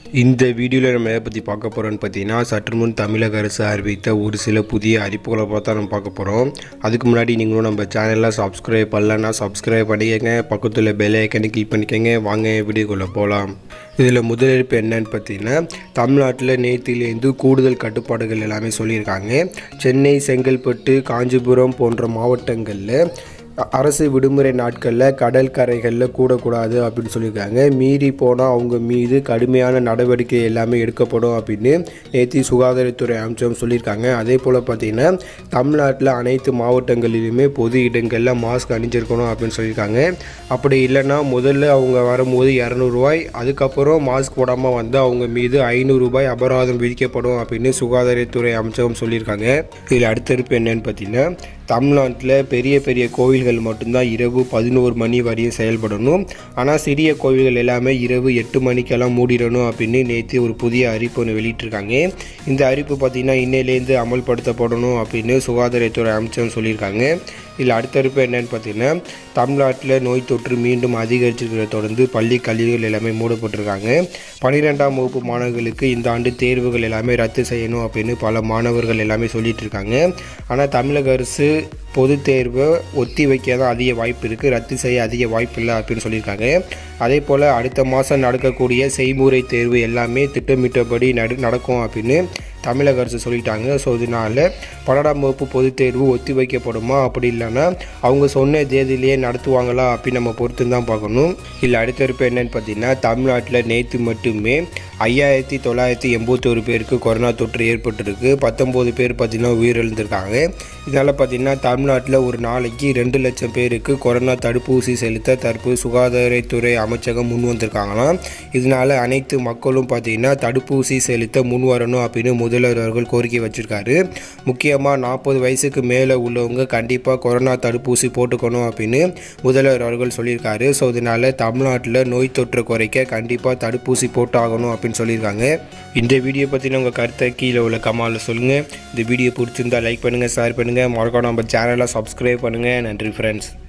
இந்த வீடியோவில் நம்ம எதை பற்றி பார்க்க போகிறோம்னு பார்த்தீங்கன்னா சற்று முன் தமிழக அரசு அறிவித்த ஒரு சில புதிய அறிவிப்புகளை பார்த்தா நம்ம பார்க்க போகிறோம் அதுக்கு முன்னாடி நீங்களும் நம்ம சேனலில் சப்ஸ்கிரைப் பண்ணலன்னா சப்ஸ்கிரைப் பண்ணிக்கங்க பக்கத்தில் பெல் ஐக்கனை கிளிக் பண்ணிக்கங்க வாங்க வீடியோக்குள்ளே போகலாம் இதில் முதலெடுப்பு என்னன்னு பார்த்தீங்கன்னா தமிழ்நாட்டில் நேற்றிலேருந்து கூடுதல் கட்டுப்பாடுகள் எல்லாமே சொல்லியிருக்காங்க சென்னை செங்கல்பட்டு காஞ்சிபுரம் போன்ற மாவட்டங்களில் அ- அரசு விடுமுறை நாட்களில் கடல் கரைகளில் கூடக்கூடாது அப்படின்னு சொல்லியிருக்காங்க மீறி போனால் அவங்க மீது கடுமையான நடவடிக்கை எல்லாமே எடுக்கப்படும் அப்படின்னு நேற்று சுகாதாரத்துறை அமைச்சரும் சொல்லியிருக்காங்க அதே போல் பார்த்தீங்கன்னா தமிழ்நாட்டில் அனைத்து மாவட்டங்களிலுமே பொது இடங்களில் மாஸ்க் அணிஞ்சிருக்கணும் அப்படின்னு சொல்லியிருக்காங்க அப்படி இல்லைன்னா முதல்ல அவங்க வரும்போது இரநூறுவாய் அதுக்கப்புறம் மாஸ்க் போடாமல் வந்து அவங்க மீது ஐநூறு ரூபாய் அபராதம் விதிக்கப்படும் அப்படின்னு சுகாதாரத்துறை அமைச்சகம் சொல்லியிருக்காங்க இதில் அடுத்த இருப்பு என்னன்னு பார்த்தீங்கன்னா தமிழ்நாட்டில் பெரிய பெரிய கோவில்கள் மட்டும்தான் இரவு பதினோரு மணி வரையும் செயல்படணும் ஆனால் சிறிய கோவில்கள் எல்லாமே இரவு எட்டு மணிக்கெல்லாம் மூடிடணும் அப்படின்னு நேற்று ஒரு புதிய அறிவிப்பு ஒன்று வெளியிட்டிருக்காங்க இந்த அறிவிப்பு பார்த்திங்கன்னா இன்னையிலேருந்து அமல்படுத்தப்படணும் அப்படின்னு சுகாதாரத்துறை அமைச்சர் சொல்லியிருக்காங்க இதில் அடுத்த அறிவிப்பு என்னன்னு பார்த்தீங்கன்னா தமிழ்நாட்டில் நோய் தொற்று மீண்டும் அதிகரிச்சிருக்கிறத தொடர்ந்து பள்ளி கல்விகள் எல்லாமே மூடப்பட்டிருக்காங்க பன்னிரெண்டாம் வகுப்பு மாணவர்களுக்கு இந்த ஆண்டு தேர்வுகள் எல்லாமே ரத்து செய்யணும் அப்படின்னு பல மாணவர்கள் எல்லாமே சொல்லிட்டு இருக்காங்க ஆனால் தமிழக அரசு பொதுத் தேர்வை ஒத்தி வைக்க தான் அதிக வாய்ப்பு இருக்குது ரத்து செய்ய அதிக வாய்ப்பு இல்லை அப்படின்னு சொல்லியிருக்காங்க அதே போல் அடுத்த மாதம் நடக்கக்கூடிய செய்முறை தேர்வு எல்லாமே திட்டமிட்டபடி நடு நடக்கும் அப்படின்னு தமிழக அரசு சொல்லிட்டாங்க ஸோ இதனால் பன்னெண்டாம் வகுப்பு பொதுத் தேர்வு ஒத்தி வைக்கப்படுமா அப்படி இல்லைன்னா அவங்க சொன்ன தேதியிலேயே நடத்துவாங்களா அப்படின்னு நம்ம பொறுத்து தான் பார்க்கணும் இல்லை அடுத்த இருப்பு என்னன்னு பார்த்தீங்கன்னா தமிழ்நாட்டில் நேற்று மட்டுமே ஐயாயிரத்தி தொள்ளாயிரத்தி எண்பத்தோரு பேருக்கு கொரோனா தொற்று ஏற்பட்டிருக்கு பத்தொம்போது பேர் பார்த்திங்கன்னா உயிரிழந்திருக்காங்க இதனால் பார்த்திங்கன்னா தமிழ்நாட்டில் ஒரு நாளைக்கு ரெண்டு லட்சம் பேருக்கு கொரோனா தடுப்பூசி செலுத்த தற்போது சுகாதாரத்துறை அமைச்சகம் முன் வந்திருக்காங்களாம் இதனால் அனைத்து மக்களும் பார்த்திங்கன்னா தடுப்பூசி செலுத்த முன் வரணும் அப்படின்னு முதல்வர் அவர்கள் கோரிக்கை வச்சிருக்காரு முக்கியமாக நாற்பது வயசுக்கு மேலே உள்ளவங்க கண்டிப்பாக கொரோனா தடுப்பூசி போட்டுக்கணும் அப்படின்னு முதல்வர் அவர்கள் சொல்லியிருக்காரு ஸோ இதனால் தமிழ்நாட்டில் நோய் தொற்று குறைக்க கண்டிப்பாக தடுப்பூசி போட்டாகணும் அப்படின்னு சொல்லியிருக்காங்க இந்த வீடியோ பற்றின உங்கள் கருத்தை கீழே உள்ள கமாலில் சொல்லுங்கள் இந்த வீடியோ பிடிச்சிருந்தா லைக் பண்ணுங்கள் ஷேர் பண்ணுங்கள் மறக்காம நம்ம சேனலை சப்ஸ்கிரைப் பண்ணுங்கள் நன்றி ஃப்ரெண்ட்ஸ்